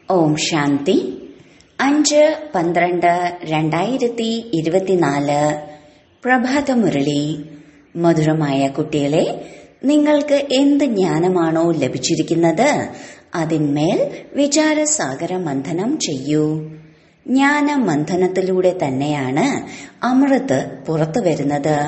ഓം ശാന്തി അഞ്ച് പന്ത്രണ്ട് രണ്ടായിരത്തി ഇരുപത്തിനാല് പ്രഭാതമുരളി മധുരമായ കുട്ടികളെ നിങ്ങൾക്ക് എന്ത് ജ്ഞാനമാണോ ലഭിച്ചിരിക്കുന്നത് അതിന്മേൽ വിചാരസാഗര മന്ഥനം ചെയ്യൂ ജ്ഞാന മന്ഥനത്തിലൂടെ തന്നെയാണ് അമൃത് പുറത്തു വരുന്നത്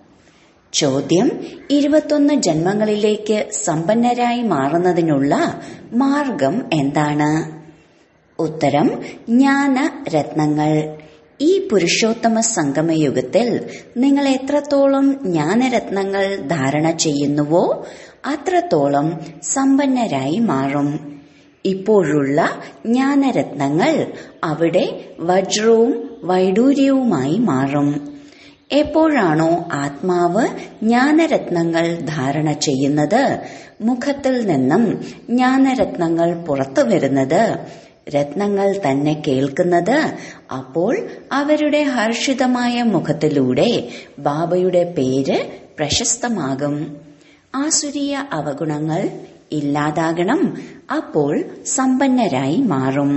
ചോദ്യം ഇരുപത്തൊന്ന് ജന്മങ്ങളിലേക്ക് സമ്പന്നരായി മാറുന്നതിനുള്ള മാർഗം എന്താണ് ഉത്തരം ജ്ഞാന രത്നങ്ങൾ ഈ പുരുഷോത്തമ സംഗമയുഗത്തിൽ നിങ്ങൾ എത്രത്തോളം ജ്ഞാനരത്നങ്ങൾ ധാരണ ചെയ്യുന്നുവോ അത്രത്തോളം സമ്പന്നരായി മാറും ഇപ്പോഴുള്ള ജ്ഞാനരത്നങ്ങൾ അവിടെ വജ്രവും വൈഡൂര്യവുമായി മാറും എപ്പോഴാണോ ആത്മാവ് ജ്ഞാനരത്നങ്ങൾ ധാരണ ചെയ്യുന്നത് മുഖത്തിൽ നിന്നും ജ്ഞാനരത്നങ്ങൾ പുറത്തു വരുന്നത് രത്നങ്ങൾ തന്നെ കേൾക്കുന്നത് അപ്പോൾ അവരുടെ ഹർഷിതമായ മുഖത്തിലൂടെ ബാബയുടെ പേര് പ്രശസ്തമാകും ആസുരീയ അവഗുണങ്ങൾ ഇല്ലാതാകണം അപ്പോൾ സമ്പന്നരായി മാറും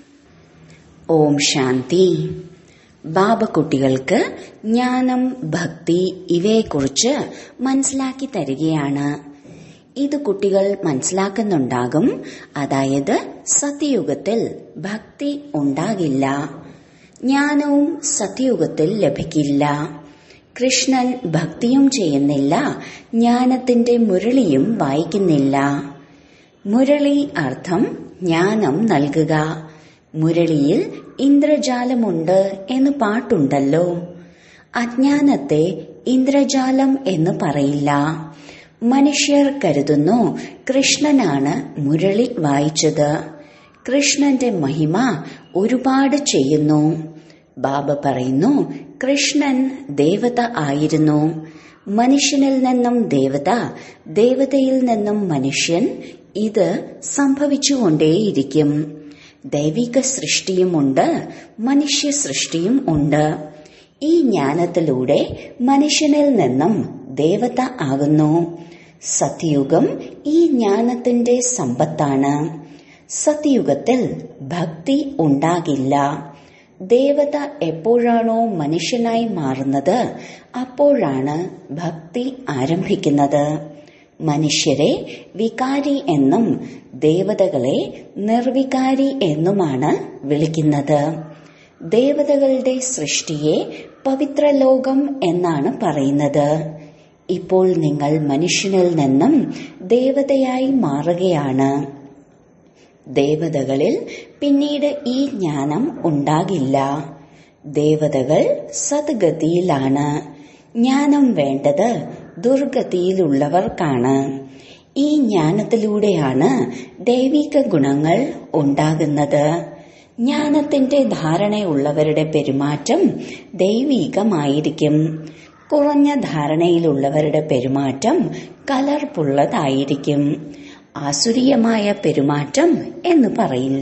ഓം ശാന്തി ബാബ കുട്ടികൾക്ക് ജ്ഞാനം ഭക്തി ഇവയെക്കുറിച്ച് മനസ്സിലാക്കി തരികയാണ് ഇത് കുട്ടികൾ മനസ്സിലാക്കുന്നുണ്ടാകും അതായത് സത്യയുഗത്തിൽ ഭക്തി ഉണ്ടാകില്ല ജ്ഞാനവും സത്യയുഗത്തിൽ ലഭിക്കില്ല കൃഷ്ണൻ ഭക്തിയും ചെയ്യുന്നില്ല ജ്ഞാനത്തിന്റെ മുരളിയും വായിക്കുന്നില്ല മുരളി അർത്ഥം ജ്ഞാനം നൽകുക മുരളിയിൽ ഇന്ദ്രജാലമുണ്ട് എന്ന് പാട്ടുണ്ടല്ലോ അജ്ഞാനത്തെ ഇന്ദ്രജാലം എന്ന് പറയില്ല മനുഷ്യർ കരുതുന്നു കൃഷ്ണനാണ് മുരളി വായിച്ചത് കൃഷ്ണന്റെ മഹിമ ഒരുപാട് ചെയ്യുന്നു ബാബ പറയുന്നു കൃഷ്ണൻ ദേവത ആയിരുന്നു മനുഷ്യനിൽ നിന്നും ദേവത ദേവതയിൽ നിന്നും മനുഷ്യൻ ഇത് സംഭവിച്ചുകൊണ്ടേയിരിക്കും ദൈവിക സൃഷ്ടിയുമുണ്ട് മനുഷ്യ സൃഷ്ടിയും ഉണ്ട് ഈ ജ്ഞാനത്തിലൂടെ മനുഷ്യനിൽ നിന്നും ദേവത ആകുന്നു സത്യയുഗം ഈ ജ്ഞാനത്തിന്റെ സമ്പത്താണ് സത്യയുഗത്തിൽ ഭക്തി ഉണ്ടാകില്ല ദേവത എപ്പോഴാണോ മനുഷ്യനായി മാറുന്നത് അപ്പോഴാണ് ഭക്തി ആരംഭിക്കുന്നത് മനുഷ്യരെ വികാരി എന്നും ദേവതകളെ നിർവികാരി എന്നുമാണ് വിളിക്കുന്നത് ദേവതകളുടെ സൃഷ്ടിയെ പവിത്രലോകം എന്നാണ് പറയുന്നത് ഇപ്പോൾ നിങ്ങൾ മനുഷ്യനിൽ നിന്നും ദേവതയായി മാറുകയാണ് ദേവതകളിൽ പിന്നീട് ഈ ജ്ഞാനം ഉണ്ടാകില്ല ദേവതകൾ സദ്ഗതിയിലാണ് ജ്ഞാനം വേണ്ടത് ദുർഗതിയിലുള്ളവർക്കാണ് ഈ ജ്ഞാനത്തിലൂടെയാണ് ദൈവിക ഗുണങ്ങൾ ഉണ്ടാകുന്നത് ജ്ഞാനത്തിന്റെ ധാരണയുള്ളവരുടെ പെരുമാറ്റം ദൈവീകമായിരിക്കും കുറഞ്ഞ ധാരണയിലുള്ളവരുടെ പെരുമാറ്റം കലർപ്പുള്ളതായിരിക്കും ആസുരീയമായ പെരുമാറ്റം എന്ന് പറയില്ല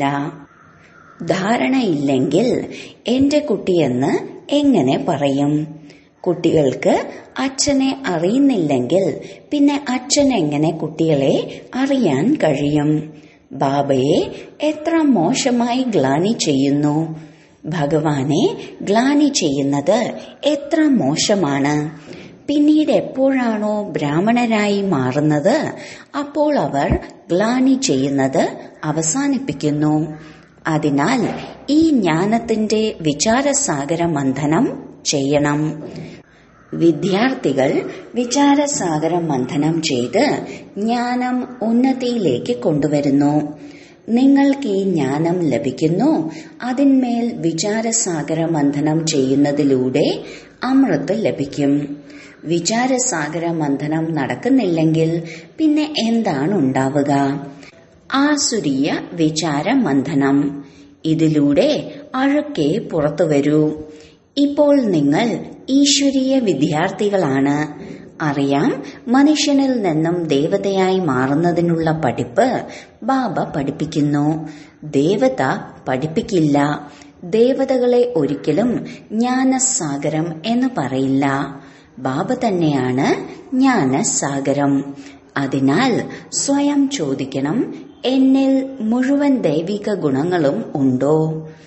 ധാരണയില്ലെങ്കിൽ എന്റെ കുട്ടിയെന്ന് എങ്ങനെ പറയും കുട്ടികൾക്ക് അച്ഛനെ അറിയുന്നില്ലെങ്കിൽ പിന്നെ അച്ഛൻ എങ്ങനെ കുട്ടികളെ അറിയാൻ കഴിയും ബാബയെ എത്ര മോശമായി ഗ്ലാനി ചെയ്യുന്നു ഭഗവാനെ ഗ്ലാനി ചെയ്യുന്നത് എത്ര മോശമാണ് പിന്നീട് എപ്പോഴാണോ ബ്രാഹ്മണരായി മാറുന്നത് അപ്പോൾ അവർ ഗ്ലാനി ചെയ്യുന്നത് അവസാനിപ്പിക്കുന്നു അതിനാൽ ഈ ജ്ഞാനത്തിന്റെ വിചാരസാഗര മന്ഥനം ചെയ്യണം വിദ്യാർത്ഥികൾ വിചാരസാഗര മന്ഥനം ചെയ്ത് ജ്ഞാനം ഉന്നതിയിലേക്ക് കൊണ്ടുവരുന്നു നിങ്ങൾക്ക് ഈ ജ്ഞാനം ലഭിക്കുന്നു അതിന്മേൽ വിചാരസാഗര മന്ഥനം ചെയ്യുന്നതിലൂടെ അമൃത് ലഭിക്കും വിചാരസാഗര മന്ഥനം നടക്കുന്നില്ലെങ്കിൽ പിന്നെ എന്താണ് ഉണ്ടാവുക ആസുരീയ വിചാര മന്ഥനം ഇതിലൂടെ അഴുക്കെ പുറത്തുവരൂ ഇപ്പോൾ നിങ്ങൾ ഈശ്വരീയ വിദ്യാർത്ഥികളാണ് അറിയാം മനുഷ്യനിൽ നിന്നും ദേവതയായി മാറുന്നതിനുള്ള പഠിപ്പ് ബാബ പഠിപ്പിക്കുന്നു ദേവത പഠിപ്പിക്കില്ല ദേവതകളെ ഒരിക്കലും ജ്ഞാനസാഗരം എന്ന് പറയില്ല ബാബ തന്നെയാണ് ജ്ഞാനസാഗരം അതിനാൽ സ്വയം ചോദിക്കണം എന്നിൽ മുഴുവൻ ദൈവിക ഗുണങ്ങളും ഉണ്ടോ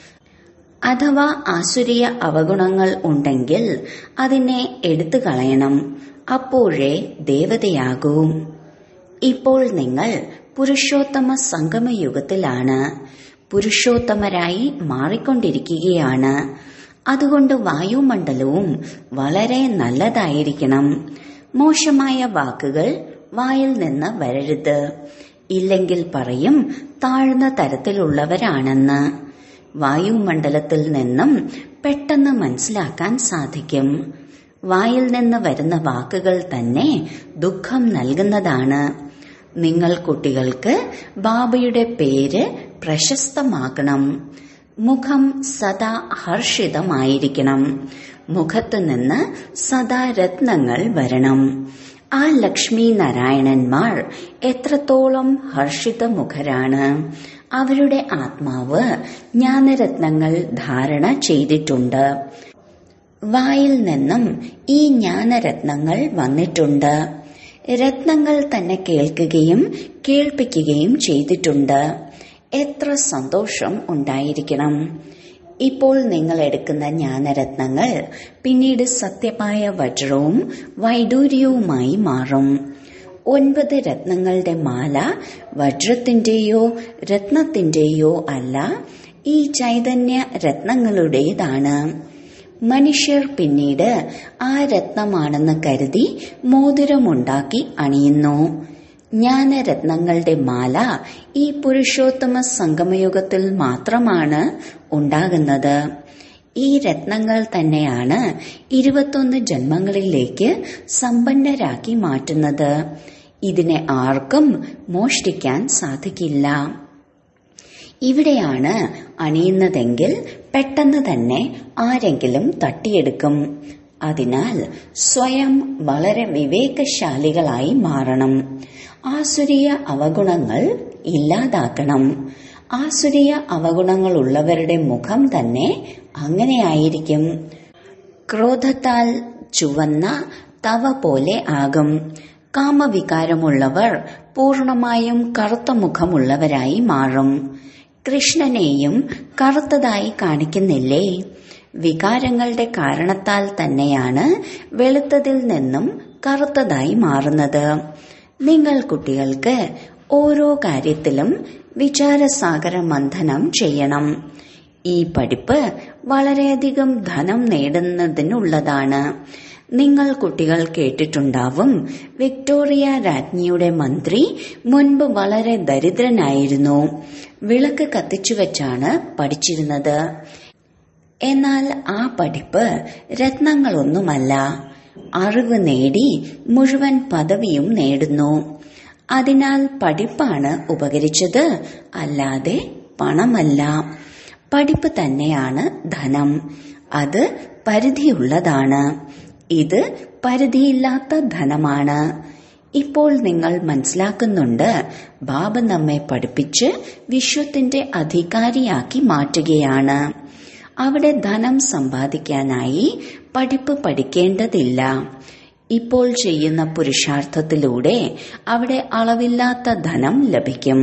അഥവാ ആസുരീയ അവഗുണങ്ങൾ ഉണ്ടെങ്കിൽ അതിനെ എടുത്തു കളയണം അപ്പോഴേ ദേവതയാകൂ ഇപ്പോൾ നിങ്ങൾ പുരുഷോത്തമ സംഗമയുഗത്തിലാണ് പുരുഷോത്തമരായി മാറിക്കൊണ്ടിരിക്കുകയാണ് അതുകൊണ്ട് വായുമണ്ഡലവും വളരെ നല്ലതായിരിക്കണം മോശമായ വാക്കുകൾ വായിൽ നിന്ന് വരരുത് ഇല്ലെങ്കിൽ പറയും താഴ്ന്ന തരത്തിലുള്ളവരാണെന്ന് വായുമണ്ഡലത്തിൽ നിന്നും പെട്ടെന്ന് മനസ്സിലാക്കാൻ സാധിക്കും വായിൽ നിന്ന് വരുന്ന വാക്കുകൾ തന്നെ ദുഃഖം നൽകുന്നതാണ് നിങ്ങൾ കുട്ടികൾക്ക് ബാബയുടെ പേര് പ്രശസ്തമാക്കണം മുഖം സദാ ഹർഷിതമായിരിക്കണം മുഖത്ത് നിന്ന് സദാ രത്നങ്ങൾ വരണം ആ ലക്ഷ്മി നാരായണന്മാർ എത്രത്തോളം ഹർഷിത മുഖരാണ് അവരുടെ ആത്മാവ് ജ്ഞാനരത്നങ്ങൾ ധാരണ ചെയ്തിട്ടുണ്ട് വായിൽ നിന്നും ഈ ജ്ഞാനരത്നങ്ങൾ വന്നിട്ടുണ്ട് രത്നങ്ങൾ തന്നെ കേൾക്കുകയും കേൾപ്പിക്കുകയും ചെയ്തിട്ടുണ്ട് എത്ര സന്തോഷം ഉണ്ടായിരിക്കണം ഇപ്പോൾ നിങ്ങൾ എടുക്കുന്ന ജ്ഞാനരത്നങ്ങൾ പിന്നീട് സത്യമായ വജ്രവും വൈഡൂര്യവുമായി മാറും ഒൻപത് രത്നങ്ങളുടെ മാല വജ്രത്തിന്റെയോ രത്നത്തിന്റെയോ അല്ല ഈ ചൈതന്യ രത്നങ്ങളുടേതാണ് മനുഷ്യർ പിന്നീട് ആ രത്നമാണെന്ന് കരുതി മോതിരമുണ്ടാക്കി അണിയുന്നു ജ്ഞാനരത്നങ്ങളുടെ മാല ഈ പുരുഷോത്തമ സംഗമയുഗത്തിൽ മാത്രമാണ് ഉണ്ടാകുന്നത് ഈ രത്നങ്ങൾ തന്നെയാണ് ഇരുപത്തൊന്ന് ജന്മങ്ങളിലേക്ക് സമ്പന്നരാക്കി മാറ്റുന്നത് ഇതിനെ ആർക്കും മോഷ്ടിക്കാൻ സാധിക്കില്ല ഇവിടെയാണ് അണിയുന്നതെങ്കിൽ പെട്ടെന്ന് തന്നെ ആരെങ്കിലും തട്ടിയെടുക്കും അതിനാൽ സ്വയം വളരെ വിവേകശാലികളായി മാറണം ആസുരീയ അവഗുണങ്ങൾ ഇല്ലാതാക്കണം ആസുരീയ അവഗുണങ്ങളുള്ളവരുടെ മുഖം തന്നെ അങ്ങനെയായിരിക്കും ക്രോധത്താൽ ചുവന്ന തവ പോലെ ആകും കാമവികാരമുള്ളവർ പൂർണമായും കറുത്ത മുഖമുള്ളവരായി മാറും കൃഷ്ണനെയും കറുത്തതായി കാണിക്കുന്നില്ലേ വികാരങ്ങളുടെ കാരണത്താൽ തന്നെയാണ് വെളുത്തതിൽ നിന്നും കറുത്തതായി മാറുന്നത് നിങ്ങൾ കുട്ടികൾക്ക് ഓരോ കാര്യത്തിലും വിചാരസാഗര മന്ഥനം ചെയ്യണം ഈ പഠിപ്പ് വളരെയധികം ധനം നേടുന്നതിനുള്ളതാണ് നിങ്ങൾ കുട്ടികൾ കേട്ടിട്ടുണ്ടാവും വിക്ടോറിയ രാജ്ഞിയുടെ മന്ത്രി മുൻപ് വളരെ ദരിദ്രനായിരുന്നു വിളക്ക് കത്തിച്ചു വെച്ചാണ് പഠിച്ചിരുന്നത് എന്നാൽ ആ പഠിപ്പ് രത്നങ്ങളൊന്നുമല്ല അറിവ് നേടി മുഴുവൻ പദവിയും നേടുന്നു അതിനാൽ പഠിപ്പാണ് ഉപകരിച്ചത് അല്ലാതെ പണമല്ല പഠിപ്പ് തന്നെയാണ് ധനം അത് പരിധിയുള്ളതാണ് ഇത് പരിധിയില്ലാത്ത ധനമാണ് ഇപ്പോൾ നിങ്ങൾ മനസ്സിലാക്കുന്നുണ്ട് ബാബ നമ്മെ പഠിപ്പിച്ച് വിശ്വത്തിന്റെ അധികാരിയാക്കി മാറ്റുകയാണ് അവിടെ ധനം സമ്പാദിക്കാനായി പഠിപ്പ് പഠിക്കേണ്ടതില്ല ഇപ്പോൾ ചെയ്യുന്ന പുരുഷാർത്ഥത്തിലൂടെ അവിടെ അളവില്ലാത്ത ധനം ലഭിക്കും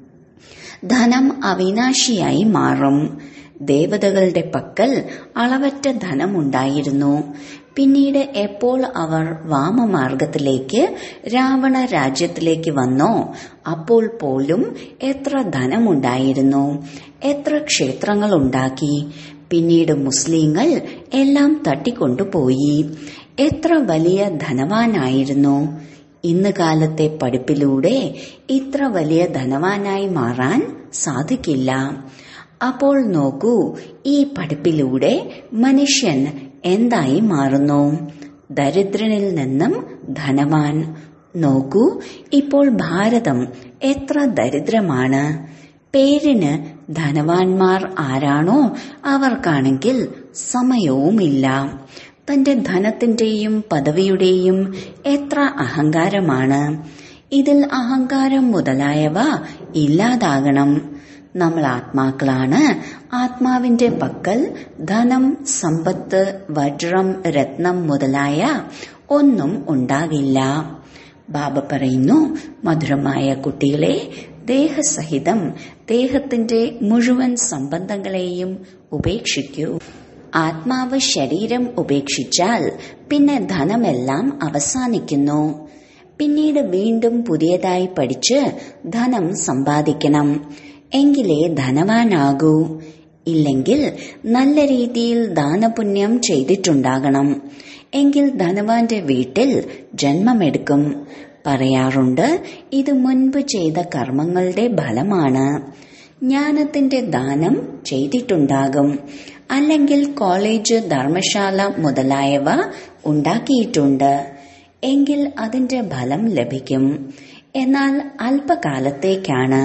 ധനം അവിനാശിയായി മാറും ദേവതകളുടെ പക്കൽ അളവറ്റ ധനമുണ്ടായിരുന്നു പിന്നീട് എപ്പോൾ അവർ വാമമാർഗത്തിലേക്ക് രാവണ രാജ്യത്തിലേക്ക് വന്നോ അപ്പോൾ പോലും എത്ര ധനമുണ്ടായിരുന്നു എത്ര ക്ഷേത്രങ്ങൾ ഉണ്ടാക്കി പിന്നീട് മുസ്ലിങ്ങൾ എല്ലാം തട്ടിക്കൊണ്ടുപോയി എത്ര വലിയ ധനവാനായിരുന്നു ഇന്ന് കാലത്തെ പഠിപ്പിലൂടെ ഇത്ര വലിയ ധനവാനായി മാറാൻ സാധിക്കില്ല അപ്പോൾ നോക്കൂ ഈ പഠിപ്പിലൂടെ മനുഷ്യൻ എന്തായി മാറുന്നു ദരിദ്രനിൽ നിന്നും ധനവാൻ നോക്കൂ ഇപ്പോൾ ഭാരതം എത്ര ദരിദ്രമാണ് പേരിന് ധനവാന്മാർ ആരാണോ അവർക്കാണെങ്കിൽ സമയവുമില്ല തന്റെ ധനത്തിന്റെയും പദവിയുടെയും എത്ര അഹങ്കാരമാണ് ഇതിൽ അഹങ്കാരം മുതലായവ ഇല്ലാതാകണം നമ്മൾ ആത്മാക്കളാണ് ആത്മാവിന്റെ പക്കൽ ധനം സമ്പത്ത് വജ്രം രത്നം മുതലായ ഒന്നും ഉണ്ടാകില്ല ബാബ പറയുന്നു മധുരമായ കുട്ടികളെ ദേഹസഹിതം ദേഹത്തിന്റെ മുഴുവൻ സംബന്ധങ്ങളെയും ഉപേക്ഷിക്കൂ ആത്മാവ് ശരീരം ഉപേക്ഷിച്ചാൽ പിന്നെ ധനമെല്ലാം അവസാനിക്കുന്നു പിന്നീട് വീണ്ടും പുതിയതായി പഠിച്ച് ധനം സമ്പാദിക്കണം എങ്കിലേ ധനവാനാകൂ ഇല്ലെങ്കിൽ നല്ല രീതിയിൽ ദാനപുണ്യം ചെയ്തിട്ടുണ്ടാകണം എങ്കിൽ ധനവാന്റെ വീട്ടിൽ ജന്മമെടുക്കും പറയാറുണ്ട് ഇത് മുൻപ് ചെയ്ത കർമ്മങ്ങളുടെ ഫലമാണ് ജ്ഞാനത്തിന്റെ ദാനം ചെയ്തിട്ടുണ്ടാകും അല്ലെങ്കിൽ കോളേജ് ധർമ്മശാല മുതലായവ ഉണ്ടാക്കിയിട്ടുണ്ട് എങ്കിൽ അതിന്റെ ഫലം ലഭിക്കും എന്നാൽ അല്പകാലത്തേക്കാണ്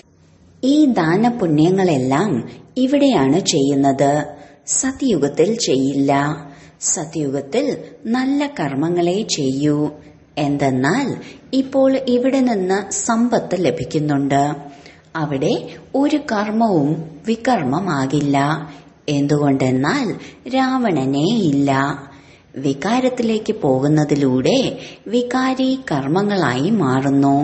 ഈ ദാനപുണ്യങ്ങളെല്ലാം ഇവിടെയാണ് ചെയ്യുന്നത് സത്യുഗത്തിൽ ചെയ്യില്ല സത്യുഗത്തിൽ നല്ല കർമ്മങ്ങളെ ചെയ്യൂ എന്തെന്നാൽ ഇപ്പോൾ ഇവിടെ നിന്ന് സമ്പത്ത് ലഭിക്കുന്നുണ്ട് അവിടെ ഒരു കർമ്മവും വികർമ്മമാകില്ല എന്തുകൊണ്ടെന്നാൽ രാവണനെ ഇല്ല വികാരത്തിലേക്ക് പോകുന്നതിലൂടെ വികാരി കർമ്മങ്ങളായി മാറുന്നു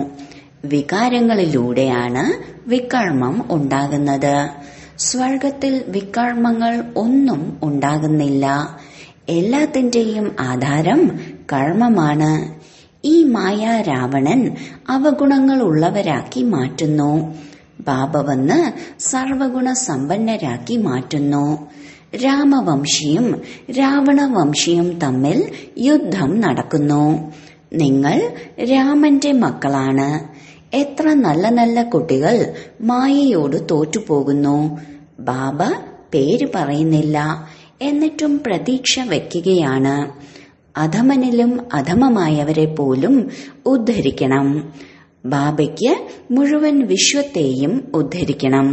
വികാരങ്ങളിലൂടെയാണ് വികർമ്മം ഉണ്ടാകുന്നത് സ്വർഗത്തിൽ വികർമ്മങ്ങൾ ഒന്നും ഉണ്ടാകുന്നില്ല എല്ലാത്തിന്റെയും ആധാരം കർമ്മമാണ് ഈ മായ രാവണൻ അവഗുണങ്ങൾ ഉള്ളവരാക്കി മാറ്റുന്നു ബാബ വന്ന് സർവഗുണ സമ്പന്നരാക്കി മാറ്റുന്നു രാമവംശിയും രാവണവംശിയും തമ്മിൽ യുദ്ധം നടക്കുന്നു നിങ്ങൾ രാമന്റെ മക്കളാണ് എത്ര നല്ല നല്ല കുട്ടികൾ മായയോട് തോറ്റുപോകുന്നു ബാബ പേര് പറയുന്നില്ല എന്നിട്ടും പ്രതീക്ഷ വയ്ക്കുകയാണ് അധമനിലും അധമമായവരെ പോലും ഉദ്ധരിക്കണം ബാബയ്ക്ക് മുഴുവൻ വിശ്വത്തെയും ഉദ്ധരിക്കണം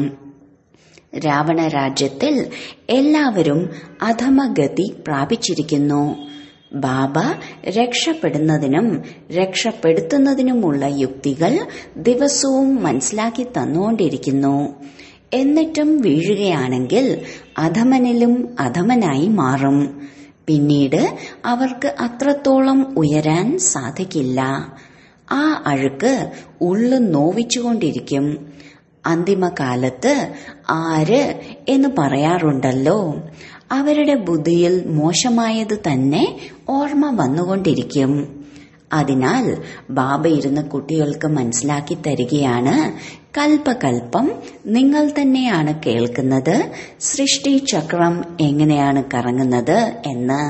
രാവണ രാജ്യത്തിൽ എല്ലാവരും അധമഗതി പ്രാപിച്ചിരിക്കുന്നു ബാബ രക്ഷപ്പെടുന്നതിനും രക്ഷപ്പെടുത്തുന്നതിനുമുള്ള യുക്തികൾ ദിവസവും മനസ്സിലാക്കി തന്നുകൊണ്ടിരിക്കുന്നു എന്നിട്ടും വീഴുകയാണെങ്കിൽ അധമനിലും അധമനായി മാറും പിന്നീട് അവർക്ക് അത്രത്തോളം ഉയരാൻ സാധിക്കില്ല ആ അഴുക്ക് ഉള്ളു നോവിച്ചുകൊണ്ടിരിക്കും അന്തിമകാലത്ത് ആര് എന്ന് പറയാറുണ്ടല്ലോ അവരുടെ ബുദ്ധിയിൽ മോശമായത് തന്നെ ഓർമ്മ വന്നുകൊണ്ടിരിക്കും അതിനാൽ ബാബ ഇരുന്ന് കുട്ടികൾക്ക് മനസ്സിലാക്കി തരികയാണ് കൽപ്പകൽപ്പം നിങ്ങൾ തന്നെയാണ് കേൾക്കുന്നത് സൃഷ്ടി ചക്രം എങ്ങനെയാണ് കറങ്ങുന്നത് എന്ന്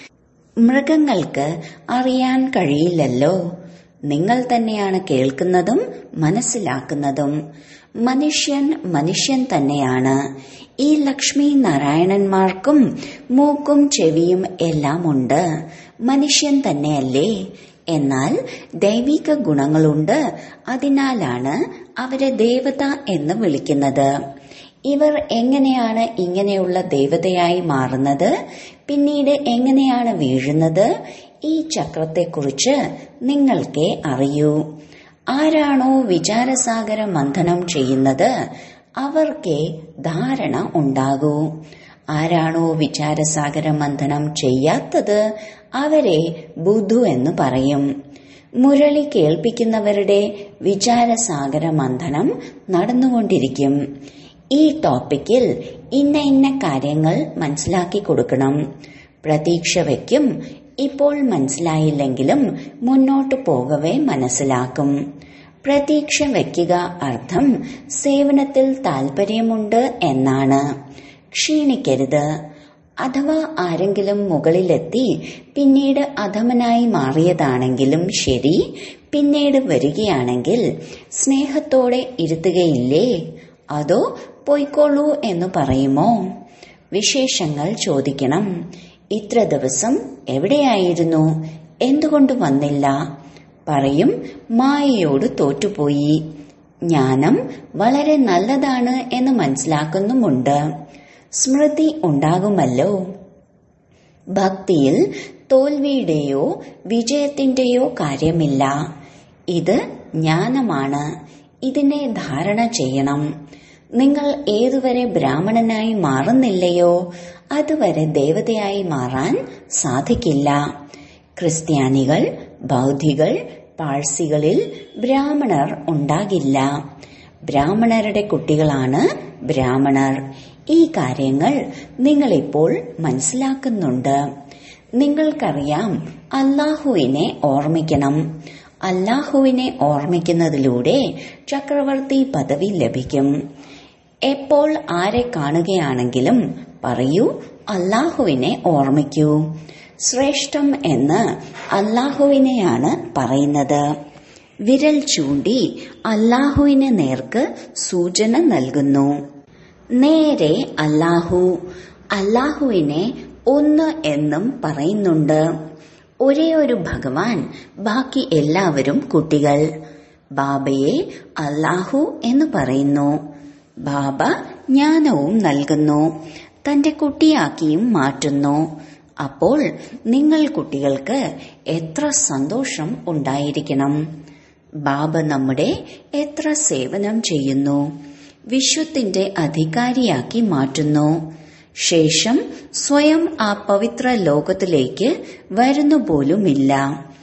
മൃഗങ്ങൾക്ക് അറിയാൻ കഴിയില്ലല്ലോ നിങ്ങൾ തന്നെയാണ് കേൾക്കുന്നതും മനസ്സിലാക്കുന്നതും മനുഷ്യൻ മനുഷ്യൻ തന്നെയാണ് ഈ ലക്ഷ്മി നാരായണന്മാർക്കും മൂക്കും ചെവിയും എല്ലാം ഉണ്ട് മനുഷ്യൻ തന്നെയല്ലേ എന്നാൽ ദൈവിക ഗുണങ്ങളുണ്ട് അതിനാലാണ് അവരെ ദേവത എന്ന് വിളിക്കുന്നത് ഇവർ എങ്ങനെയാണ് ഇങ്ങനെയുള്ള ദേവതയായി മാറുന്നത് പിന്നീട് എങ്ങനെയാണ് വീഴുന്നത് ഈ ചക്രത്തെക്കുറിച്ച് നിങ്ങൾക്കേ അറിയൂ ആരാണോ വിചാരസാഗര മന്ഥനം ചെയ്യുന്നത് അവർക്കേ ധാരണ ഉണ്ടാകൂ ആരാണോ വിചാരസാഗര മന്ഥനം ചെയ്യാത്തത് അവരെ ബുദ്ധു എന്ന് പറയും മുരളി കേൾപ്പിക്കുന്നവരുടെ വിചാരസാഗര മന്ഥനം നടന്നുകൊണ്ടിരിക്കും ഈ ടോപ്പിക്കിൽ ഇന്ന ഇന്ന കാര്യങ്ങൾ മനസ്സിലാക്കി കൊടുക്കണം പ്രതീക്ഷ വയ്ക്കും ഇപ്പോൾ മനസ്സിലായില്ലെങ്കിലും മുന്നോട്ട് പോകവേ മനസ്സിലാക്കും പ്രതീക്ഷ വയ്ക്കുക അർത്ഥം സേവനത്തിൽ താൽപര്യമുണ്ട് എന്നാണ് ക്ഷീണിക്കരുത് അഥവാ ആരെങ്കിലും മുകളിലെത്തി പിന്നീട് അധമനായി മാറിയതാണെങ്കിലും ശരി പിന്നീട് വരികയാണെങ്കിൽ സ്നേഹത്തോടെ ഇരുത്തുകയില്ലേ അതോ പൊയ്ക്കോളൂ എന്ന് പറയുമോ വിശേഷങ്ങൾ ചോദിക്കണം ഇത്ര ദിവസം എവിടെയായിരുന്നു എന്തുകൊണ്ട് വന്നില്ല പറയും മായയോട് തോറ്റുപോയി ജ്ഞാനം വളരെ നല്ലതാണ് എന്ന് മനസ്സിലാക്കുന്നുമുണ്ട് സ്മൃതി ഉണ്ടാകുമല്ലോ ഭക്തിയിൽ തോൽവിയുടെയോ വിജയത്തിന്റെയോ കാര്യമില്ല ഇത് ജ്ഞാനമാണ് ഇതിനെ ധാരണ ചെയ്യണം നിങ്ങൾ ഏതുവരെ ബ്രാഹ്മണനായി മാറുന്നില്ലയോ അതുവരെ ദേവതയായി മാറാൻ സാധിക്കില്ല ക്രിസ്ത്യാനികൾ ബൗദ്ധികൾ പാഴ്സികളിൽ ബ്രാഹ്മണർ ഉണ്ടാകില്ല ബ്രാഹ്മണരുടെ കുട്ടികളാണ് ബ്രാഹ്മണർ ഈ കാര്യങ്ങൾ നിങ്ങളിപ്പോൾ മനസ്സിലാക്കുന്നുണ്ട് നിങ്ങൾക്കറിയാം അല്ലാഹുവിനെ ഓർമ്മിക്കണം അല്ലാഹുവിനെ ഓർമ്മിക്കുന്നതിലൂടെ ചക്രവർത്തി പദവി ലഭിക്കും എപ്പോൾ ആരെ കാണുകയാണെങ്കിലും പറയൂ അല്ലാഹുവിനെ ഓർമ്മിക്കൂ ശ്രേഷ്ഠം എന്ന് അല്ലാഹുവിനെയാണ് പറയുന്നത് വിരൽ ചൂണ്ടി അല്ലാഹുവിന് നേർക്ക് സൂചന നൽകുന്നു നേരെ അല്ലാഹു അല്ലാഹുവിനെ ഒന്ന് എന്നും പറയുന്നുണ്ട് ഒരേ ഒരു ഭഗവാൻ ബാക്കി എല്ലാവരും കുട്ടികൾ ബാബയെ അല്ലാഹു എന്ന് പറയുന്നു ബാബ ജ്ഞാനവും നൽകുന്നു തന്റെ കുട്ടിയാക്കിയും മാറ്റുന്നു അപ്പോൾ നിങ്ങൾ കുട്ടികൾക്ക് എത്ര സന്തോഷം ഉണ്ടായിരിക്കണം ബാബ നമ്മുടെ എത്ര സേവനം ചെയ്യുന്നു വിശ്വത്തിന്റെ അധികാരിയാക്കി മാറ്റുന്നു ശേഷം സ്വയം ആ പവിത്ര ലോകത്തിലേക്ക് വരുന്നു പോലുമില്ല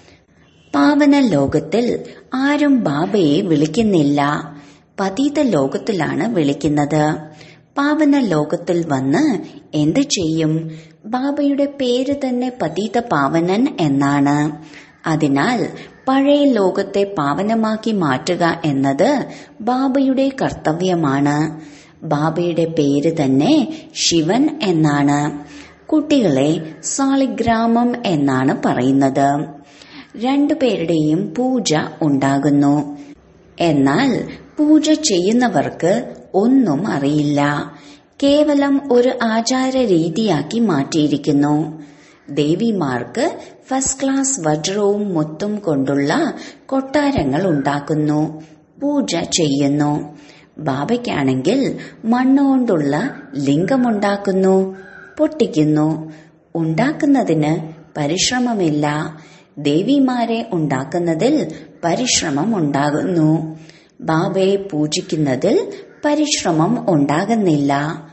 പാവന ലോകത്തിൽ ആരും ബാബയെ വിളിക്കുന്നില്ല പതീത ലോകത്തിലാണ് വിളിക്കുന്നത് പാവന ലോകത്തിൽ വന്ന് എന്ത് ചെയ്യും ബാബയുടെ പേര് തന്നെ പതീത പാവനൻ എന്നാണ് അതിനാൽ പഴയ ലോകത്തെ പാവനമാക്കി മാറ്റുക എന്നത് ബാബയുടെ കർത്തവ്യമാണ് ബാബയുടെ പേര് തന്നെ ശിവൻ എന്നാണ് കുട്ടികളെ സാളിഗ്രാമം എന്നാണ് പറയുന്നത് രണ്ടുപേരുടെയും പൂജ ഉണ്ടാകുന്നു എന്നാൽ പൂജ ചെയ്യുന്നവർക്ക് ഒന്നും അറിയില്ല കേവലം ഒരു ആചാര രീതിയാക്കി മാറ്റിയിരിക്കുന്നു ദേവിമാർക്ക് ഫസ്റ്റ് ക്ലാസ് വജ്രവും മുത്തും കൊണ്ടുള്ള കൊട്ടാരങ്ങൾ ഉണ്ടാക്കുന്നു പൂജ ചെയ്യുന്നു ബാബയ്ക്കാണെങ്കിൽ മണ്ണുകൊണ്ടുള്ള ലിംഗമുണ്ടാക്കുന്നു പൊട്ടിക്കുന്നു ഉണ്ടാക്കുന്നതിന് പരിശ്രമമില്ല ദേവിമാരെ ഉണ്ടാക്കുന്നതിൽ പരിശ്രമം ഉണ്ടാകുന്നു ബാബയെ പൂജിക്കുന്നതിൽ പരിശ്രമം ഉണ്ടാകുന്നില്ല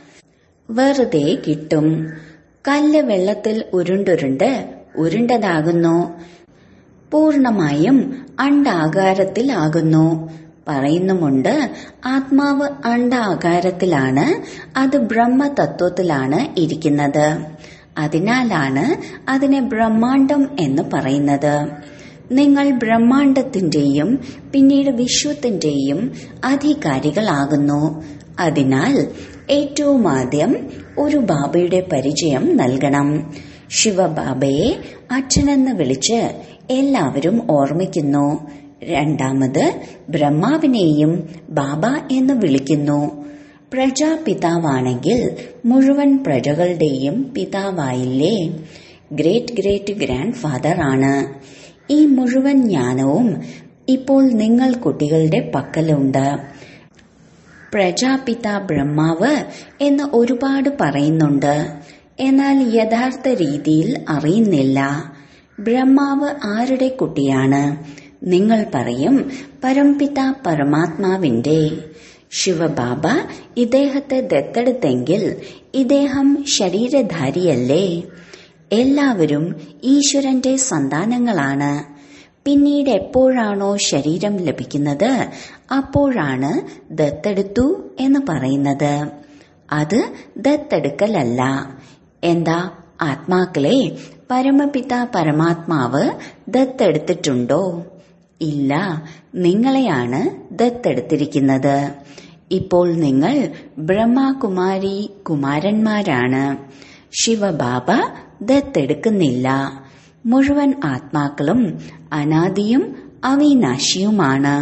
വെറുതെ കിട്ടും കല്ല് വെള്ളത്തിൽ ഉരുണ്ടുരുണ്ട് ഉരുണ്ടതാകുന്നു പൂർണമായും അണ്ടാകാരത്തിലാകുന്നു പറയുന്നുമുണ്ട് ആത്മാവ് അണ്ടാകാരത്തിലാണ് അത് ബ്രഹ്മതത്വത്തിലാണ് ഇരിക്കുന്നത് അതിനാലാണ് അതിനെ ബ്രഹ്മാണ്ടം എന്ന് പറയുന്നത് നിങ്ങൾ ബ്രഹ്മാണ്ടത്തിന്റെയും പിന്നീട് വിശ്വത്തിന്റെയും അധികാരികളാകുന്നു അതിനാൽ ഏറ്റവും ആദ്യം ഒരു ബാബയുടെ പരിചയം നൽകണം ശിവബാബയെ അച്ഛനെന്ന് വിളിച്ച് എല്ലാവരും ഓർമ്മിക്കുന്നു രണ്ടാമത് ബ്രഹ്മാവിനെയും ബാബ എന്ന് വിളിക്കുന്നു പ്രജാപിതാവാണെങ്കിൽ മുഴുവൻ പ്രജകളുടെയും പിതാവായില്ലേ ഗ്രേറ്റ് ഗ്രേറ്റ് ഗ്രാൻഡ് ഫാദർ ആണ് ഈ മുഴുവൻ ജ്ഞാനവും ഇപ്പോൾ നിങ്ങൾ കുട്ടികളുടെ പക്കലുണ്ട് പ്രജാപിത ബ്രഹ്മാവ് എന്ന് ഒരുപാട് പറയുന്നുണ്ട് എന്നാൽ യഥാർത്ഥ രീതിയിൽ അറിയുന്നില്ല ബ്രഹ്മാവ് ആരുടെ കുട്ടിയാണ് നിങ്ങൾ പറയും പരംപിത പരമാത്മാവിന്റെ ശിവബാബ ഇദ്ദേഹത്തെ ദത്തെടുത്തെങ്കിൽ ഇദ്ദേഹം ശരീരധാരിയല്ലേ എല്ലാവരും ഈശ്വരന്റെ സന്താനങ്ങളാണ് പിന്നീട് എപ്പോഴാണോ ശരീരം ലഭിക്കുന്നത് അപ്പോഴാണ് ദത്തെടുത്തു എന്ന് പറയുന്നത് അത് ദത്തെടുക്കലല്ല എന്താ ആത്മാക്കളെ പരമപിത പരമാത്മാവ് ദത്തെടുത്തിട്ടുണ്ടോ ഇല്ല നിങ്ങളെയാണ് ദത്തെടുത്തിരിക്കുന്നത് ഇപ്പോൾ നിങ്ങൾ ബ്രഹ്മകുമാരി കുമാരന്മാരാണ് ശിവബാബ ദത്തെടുക്കുന്നില്ല മുഴുവൻ ആത്മാക്കളും അനാദിയും അവിനാശിയുമാണ്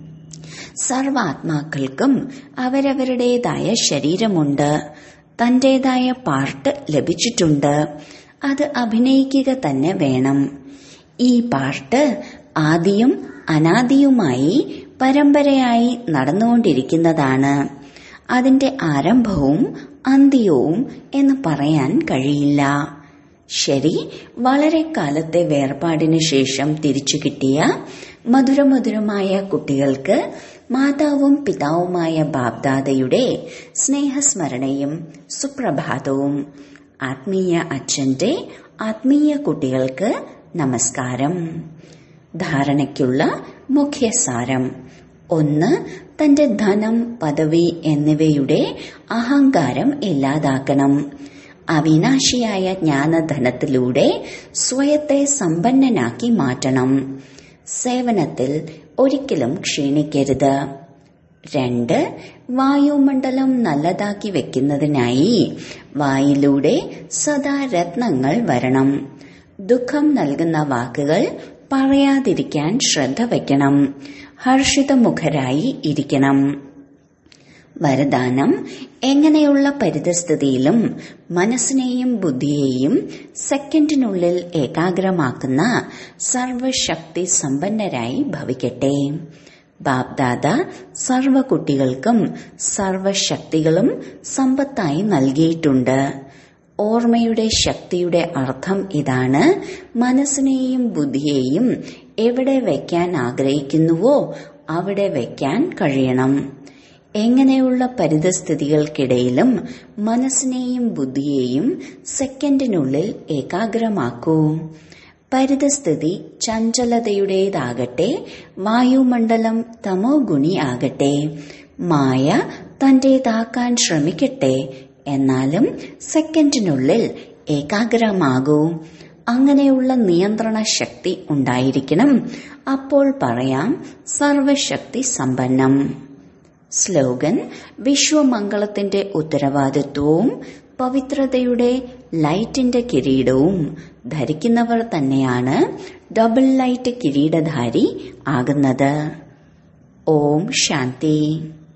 സർവാത്മാക്കൾക്കും അവരവരുടേതായ ശരീരമുണ്ട് തന്റേതായ പാർട്ട് ലഭിച്ചിട്ടുണ്ട് അത് അഭിനയിക്കുക തന്നെ വേണം ഈ പാർട്ട് ആദിയും അനാദിയുമായി പരമ്പരയായി നടന്നുകൊണ്ടിരിക്കുന്നതാണ് അതിന്റെ ആരംഭവും അന്ത്യവും എന്ന് പറയാൻ കഴിയില്ല ശരി വളരെ കാലത്തെ വേർപാടിനു ശേഷം തിരിച്ചു കിട്ടിയ മധുരമധുരമായ കുട്ടികൾക്ക് മാതാവും പിതാവുമായ ബാബ്ദാദയുടെ സ്നേഹസ്മരണയും സുപ്രഭാതവും ആത്മീയ അച്ഛന്റെ ആത്മീയ കുട്ടികൾക്ക് നമസ്കാരം ധാരണയ്ക്കുള്ള മുഖ്യസാരം ഒന്ന് തന്റെ ധനം പദവി എന്നിവയുടെ അഹങ്കാരം ഇല്ലാതാക്കണം അവിനാശിയായ ജ്ഞാനധനത്തിലൂടെ സ്വയത്തെ സമ്പന്നനാക്കി മാറ്റണം സേവനത്തിൽ ഒരിക്കലും ക്ഷീണിക്കരുത് രണ്ട് വായുമണ്ഡലം നല്ലതാക്കി വെക്കുന്നതിനായി വായിലൂടെ സദാ രത്നങ്ങൾ വരണം ദുഃഖം നൽകുന്ന വാക്കുകൾ പറയാതിരിക്കാൻ ശ്രദ്ധ വയ്ക്കണം ഹർഷിതമുഖരായി ഇരിക്കണം വരദാനം എങ്ങനെയുള്ള പരിതസ്ഥിതിയിലും മനസ്സിനെയും ബുദ്ധിയെയും സെക്കൻഡിനുള്ളിൽ ഏകാഗ്രമാക്കുന്ന സർവശക്തി സമ്പന്നരായി ഭവിക്കട്ടെ ബാബ്ദാദ സർവ കുട്ടികൾക്കും സർവശക്തികളും സമ്പത്തായി നൽകിയിട്ടുണ്ട് ഓർമ്മയുടെ ശക്തിയുടെ അർത്ഥം ഇതാണ് മനസ്സിനെയും ബുദ്ധിയെയും എവിടെ വയ്ക്കാൻ ആഗ്രഹിക്കുന്നുവോ അവിടെ വയ്ക്കാൻ കഴിയണം എങ്ങനെയുള്ള പരിതസ്ഥിതികൾക്കിടയിലും മനസ്സിനെയും ബുദ്ധിയെയും സെക്കൻഡിനുള്ളിൽ ഏകാഗ്രമാക്കൂ പരിതസ്ഥിതി ചഞ്ചലതയുടേതാകട്ടെ വായുമണ്ഡലം തമോ ഗുണി ആകട്ടെ മായ തന്റേതാക്കാൻ ശ്രമിക്കട്ടെ എന്നാലും സെക്കൻഡിനുള്ളിൽ ഏകാഗ്രമാകൂ അങ്ങനെയുള്ള നിയന്ത്രണ ശക്തി ഉണ്ടായിരിക്കണം അപ്പോൾ പറയാം സർവശക്തി സമ്പന്നം സ്ലോഗൻ വിശ്വമംഗളത്തിന്റെ ഉത്തരവാദിത്വവും പവിത്രതയുടെ ലൈറ്റിന്റെ കിരീടവും ധരിക്കുന്നവർ തന്നെയാണ് ഡബിൾ ലൈറ്റ് കിരീടധാരി ആകുന്നത് ഓം ശാന്തി